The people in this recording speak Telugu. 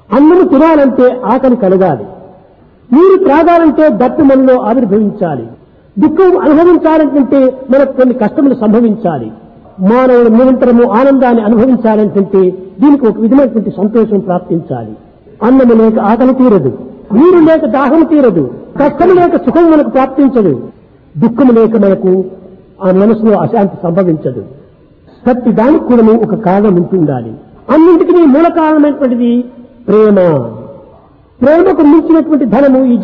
అన్నము తినాలంటే ఆకలి కలగాలి నీరు త్రాగాలంటే దట్టు మనలో ఆవిర్భవించాలి దుఃఖం అనుభవించాలంటే మనకు కొన్ని కష్టములు సంభవించాలి మానవుడు నిరంతరము ఆనందాన్ని అనుభవించాలంటే దీనికి ఒక విధమైనటువంటి సంతోషం ప్రాప్తించాలి అన్నము లేక ఆకలి తీరదు నీరు లేక దాహం తీరదు కష్టము లేక సుఖం మనకు ప్రాప్తించదు దుఃఖము లేక మనకు ఆ మనసులో అశాంతి సంభవించదు ప్రతి దానికి కూడా ఒక కారణం ఉంటుండాలి అన్నింటికీ మూల కారణమైనటువంటిది ప్రేమ ప్రేమకు మించినటువంటి ధనము ఈ